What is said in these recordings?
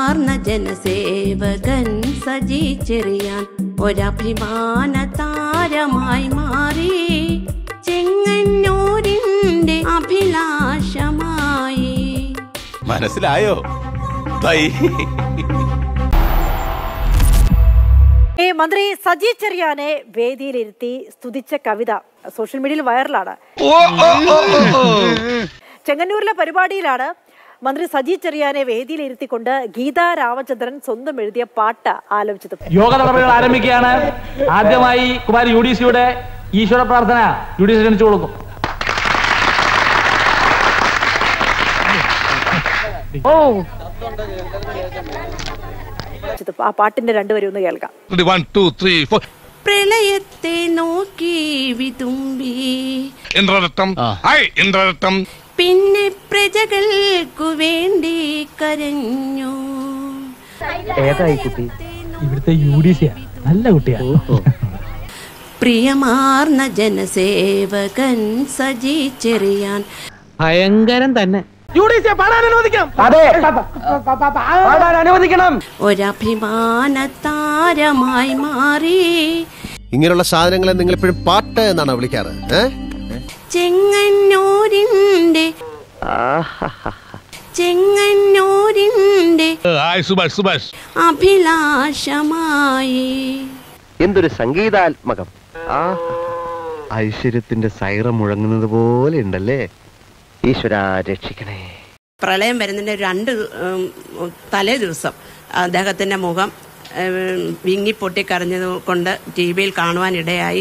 പ്രിയമാർന്ന ജനസേവകൻ സജി ചെറിയാൻ ഒരഭിമാന താരമായി മാറി ചെങ്ങന്നൂരിന്റെ അഭിലാഷമായി മനസ്സിലായോ ബൈ ഈ മന്ത്രി സജി ചെറിയാനെ വേദിയിലിരുത്തി സ്തുതിച്ച കവിത സോഷ്യൽ മീഡിയയിൽ വൈറലാണ് ചെങ്ങന്നൂരിലെ പരിപാടിയിലാണ് മന്ത്രി സജി ചെറിയാനെ വേദിയിലിരുത്തിക്കൊണ്ട് ഗീതാ രാമചന്ദ്രൻ സ്വന്തം എഴുതിയ പാട്ട് ആലോചിച്ചത് യോഗ നടപടികൾ ആരംഭിക്കുകയാണ് ആദ്യമായി കുമാരി യു ഡി സിയുടെ ഈശ്വര പ്രാർത്ഥന യു ഡി സി ക്ഷണിച്ചു കൊടുക്കും ഓ ആ പാട്ടിന്റെ രണ്ടുപേരും ഒന്ന് കേൾക്കാം വൺ ടു ത്രീ ഫോർ പ്രളയത്തെ നോക്കി വിതുമ്പി ഇന്ദ്രരത്നം ഹായ് ഇന്ദ്രരത്നം പിന്നെ പ്രജകൾക്കു വേണ്ടി കരഞ്ഞു ഏതായി കുട്ടി ഇവിടുത്തെ യു ഡി സിയാ നല്ല കുട്ടിയാ പ്രിയമാർന്ന ജനസേവകൻ സജി ചെറിയാൻ ഭയങ്കരം തന്നെ യു ഡി സിയെ പാടാൻ അനുവദിക്കാം അതെ പാടാൻ അനുവദിക്കണം ഒരഭിമാന താരമായി മാറി ഇങ്ങനെയുള്ള സാധനങ്ങളെ നിങ്ങൾ എപ്പോഴും പാട്ട് എന്നാണോ വിളിക്കാറ് ഏ ചെങ്ങന്നൂരിന്റെ ചെങ്ങന്നൂരിന്റെ ഹായ് സുഭാഷ് സുഭാഷ് അഭിലാഷമായി എന്തൊരു സംഗീതാത്മകം ആ ഐശ്വര്യത്തിന്റെ സൈറ മുഴങ്ങുന്നത് പോലെ ഉണ്ടല്ലേ ഈശ്വര രക്ഷിക്കണേ പ്രളയം വരുന്നതിന്റെ രണ്ട് ഉം, തലേ ദിവസം അദ്ദേഹത്തിന്റെ മുഖം ഉം, വിങ്ങിപ്പൊട്ടിക്കരഞ്ഞത് കൊണ്ട് ടി വിയിൽ കാണുവാനിടയായി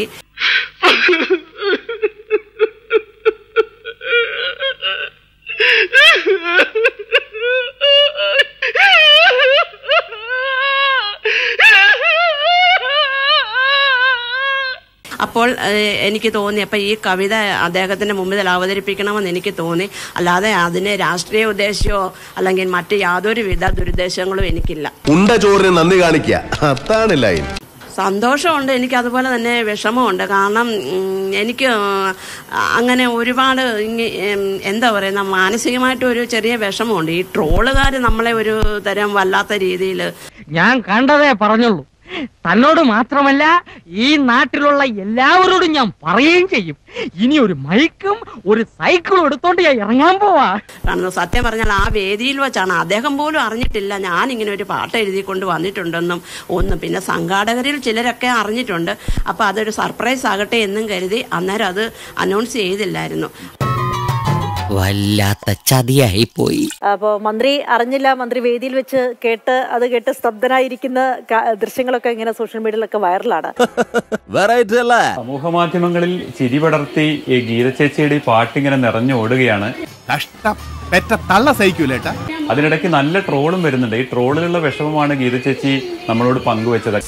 അപ്പോൾ ഏഹ്, എനിക്ക് തോന്നി അപ്പം ഈ കവിത അദ്ദേഹത്തിന്റെ മുമ്പിൽ അവതരിപ്പിക്കണമെന്ന് എനിക്ക് തോന്നി അല്ലാതെ അതിന് രാഷ്ട്രീയ ഉദ്ദേശമോ അല്ലെങ്കിൽ മറ്റ് യാതൊരുവിധ ദുരുദ്ദേശങ്ങളും എനിക്കില്ല ഉണ്ട ചോറിന് നന്ദി കാണിക്കുക അതാണ് ലൈൻ സന്തോഷമുണ്ട് എനിക്ക് അതുപോലെ തന്നെ വിഷമമുണ്ട് കാരണം ഉം, എനിക്ക് അങ്ങനെ ഒരുപാട് ഇങ്ങ- ഉം, എന്താ പറയുന്ന മാനസികമായിട്ട് ഒരു ചെറിയ വിഷമമുണ്ട് ഈ ട്രോളുകാർ നമ്മളെ ഒരു തരം വല്ലാത്ത രീതിയിൽ ഞാൻ കണ്ടതേ പറഞ്ഞുള്ളൂ തന്നോട് മാത്രമല്ല ഈ നാട്ടിലുള്ള എല്ലാവരോടും ഞാൻ പറയുകയും ചെയ്യും ഇനി ഒരു മൈക്കും ഒരു സൈക്കിളും എടുത്തോണ്ട് ഞാൻ ഇറങ്ങാൻ പോവാ കാരണം സത്യം പറഞ്ഞാൽ ആ വേദിയിൽ വെച്ചാണ് അദ്ദേഹം പോലും അറിഞ്ഞിട്ടില്ല ഞാൻ ഇങ്ങനെ ഒരു പാട്ട് എഴുതി കൊണ്ട് വന്നിട്ടുണ്ടെന്നും ഒന്നും പിന്നെ സംഘാടകരിൽ ചിലരൊക്കെ അറിഞ്ഞിട്ടുണ്ട് അപ്പോൾ അതൊരു സർപ്രൈസ് ആകട്ടെ എന്നും കരുതി അന്നേരം അത് അനൗൺസ് ചെയ്തില്ലായിരുന്നു വല്ലാത്ത ചതിയായി പോയി അപ്പോൾ മന്ത്രി അറിഞ്ഞില്ല മന്ത്രി വേദിയിൽ വെച്ച് കേട്ട് അത് കേട്ട് സ്തബ്ധനായിരിക്കുന്ന ക- ദൃശ്യങ്ങളൊക്കെ ഇങ്ങനെ സോഷ്യൽ മീഡിയയിലൊക്കെ വൈറലാണ് വെറൈറ്റി അല്ലേ സമൂഹ മാധ്യമങ്ങളിൽ ചിരി പടർത്തി ഈ ഗീത ചേച്ചിയുടെ ഈ പാട്ടിങ്ങനെ നിറഞ്ഞോടുകയാണ് കഷ്ടം പെറ്റ തള്ള സഹിക്കൂലേട്ടാ അതിനിടയ്ക്ക് നല്ല ട്രോളും വരുന്നുണ്ട് ഈ ട്രോളിലുള്ള വിഷമമാണ് ഗീത ചേച്ചി നമ്മളോട് പങ്കുവച്ചത്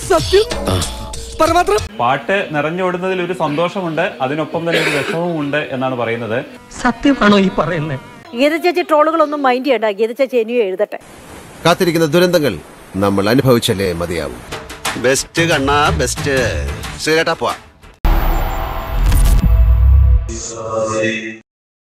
പാട്ട് നിറഞ്ഞോടുന്നതിൽ ഒരു സന്തോഷമുണ്ട് അതിനൊപ്പം തന്നെ ഒരു വിഷമവും ഉണ്ട് എന്നാണ് പറയുന്നത് സത്യമാണോ ഈ പറയുന്നത് ഗീത ചേച്ചി ട്രോളുകളൊന്നും മൈൻഡ് ചെയ്യണ്ട ഗീത ചേച്ചി ഇനിയും എഴുതട്ടെ കാത്തിരിക്കുന്ന ദുരന്തങ്ങൾ നമ്മൾ അനുഭവിച്ചല്ലേ മതിയാവും ബെസ്റ്റ് കണ്ണാ ബെസ്റ്റ് ശരിയേട്ടാ പോവാ